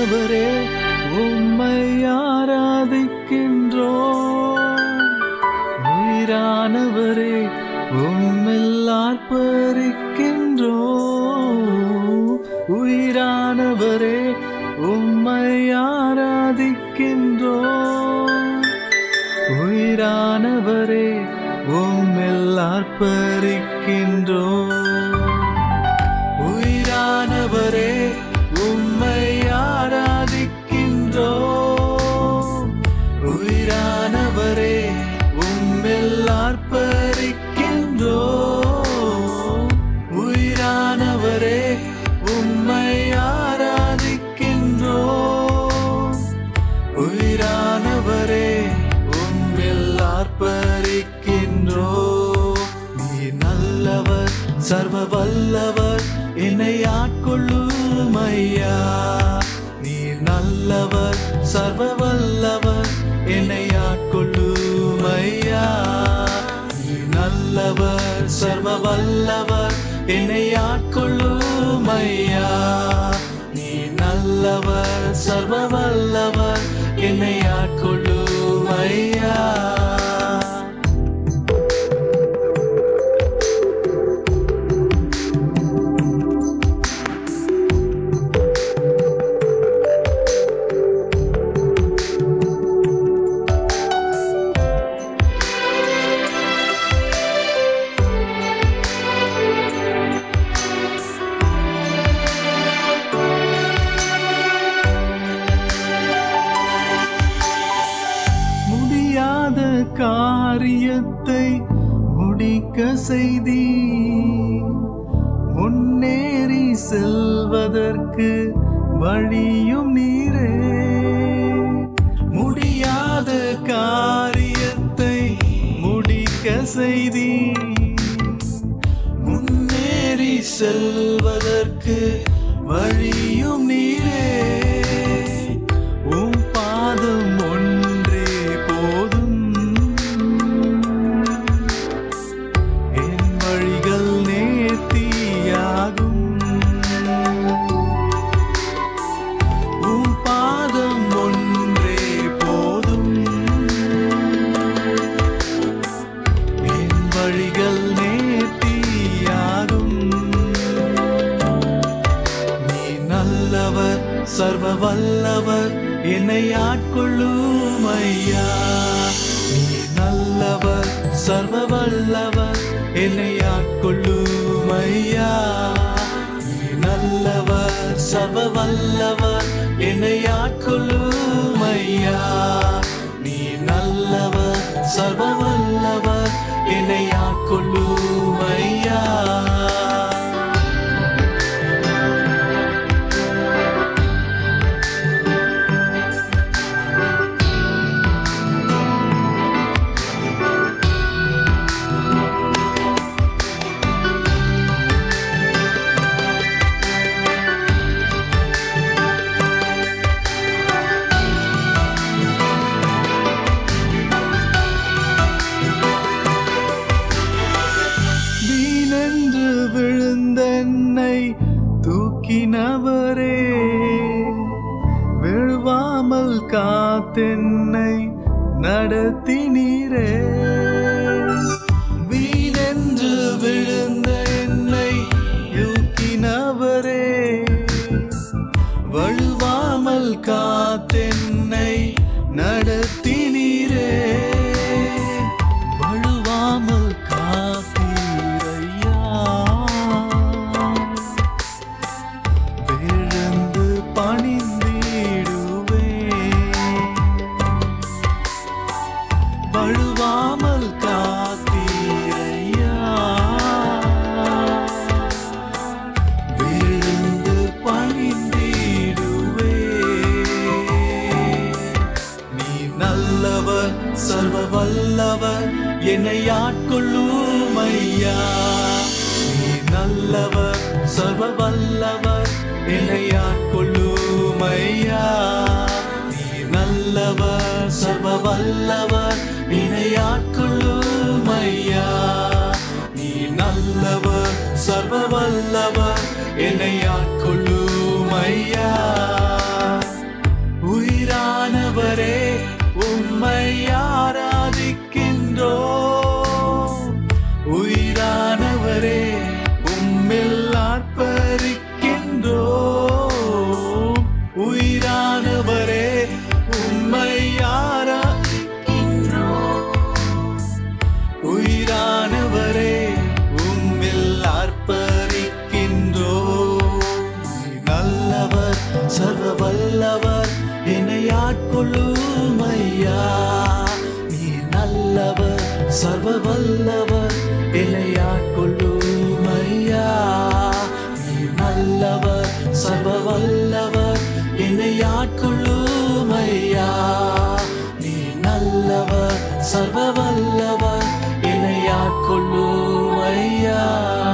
உயிரானவரே உம்மை ஆராதிக்கின்றோ உயிரானவரே உம்மில் ஆர்ப்பரிக்கின்றோ உயிரானவரே உம்மை ஆராதிக்கின்றோ உயிரானவரே உம்மில் ஆர்ப்பரிக்கின்றோ உயிரானவரே உம்மை ஆராதிக்கின்றோ உயிரானவரே உம்மில் ஆர்ப்பரிக்கின்றோ உயிரானவரே உம்மை ஆராதிக்கின்றோ உயிரானவரே உம்மில் ஆர்ப்பரிக்கின்றோ நீர் நல்லவர் சர்வ வல்லவர் என்னை ஆட்கொள்ளும் ஐயா நீர் நல்லவர் சர்வ வல்லவர் என்னை ஆட்கொள்ளும் ஐயா நீர் நல்லவர் சர்வ வல்லவர் என்னை ஆட்கொள்ளும் ஐயா நீர் நல்லவர் சர்வ வல்லவர் என்னை ஆட்கொள்ளும் ஐயா முடியாத காரியத்தை முடிக்க செய்தி முன்னேறி செல்வதற்கு வழியும் நீரே முடியாத காரியத்தை முடிக்க செய்தி முன்னேறி செல்வதற்கு வழியும் நீரே உம் பாதம் ஒன்றே போதும் என் வழிகள் நேர்த்தியாகும் உம் பாதம் ஒன்றே போதும் என் வழிகள் நேர்த்தியாகும் நீ நல்லவர் சர்வ வல்லவர் என்னை ஆட்கொள்ளும் ஐயா நீ நல்லவர் சர்வ வல்லவர் என்னை ஆட்கொள்ளும் ஐயா நீ நல்லவர் சர்வ வல்லவர் என்னை ஆட்கொள்ளும் ஐயா நீ நல்லவர் சர்வ வல்லவர் என்னை ஆட்கொள்ளும் ஐயா வீணென்று விழுந்தென்னை தூக்கினவரே விழுவாமல் காத்தென்னை நடத்தினீரே வீணென்று விழுந்த என்னை தூக்கினவரே வழுவாமல் காத்தென்னை நடத்தினீரே வழுவாமல் காத்தீரையா விழுந்து பணிந்திடுவே வழுவாமல் காத்தீரையா விழுந்து பணிந்திடுவே நீ நல்லவர் சர்வ வல்லவர் என்னை ஆட்கொள்ளும் ஐயா நீ நல்லவர் சர்வ வல்லவர் என்னை ஆட்கொள்ளும் ஐயா நீ நல்லவர் சர்வ வல்லவர் என்னை ஆட்கொள்ளும் ஐயா நீ நல்லவர் சர்வ வல்லவர் என்னை ஆட்கொள்ளும் ஐயா ஆட்கொள்ளும் ஐயா நீ நல்லவர் சர்வ வல்லவர் என்னை ஆட்கொள்ளும் ஐயா நீ நல்லவர் சர்வ வல்லவர் என்னை ஆட்கொள்ளும் ஐயா நீ நல்லவர் சர்வ வல்லவர் என்னை ஆட்கொள்ளும் ஐயா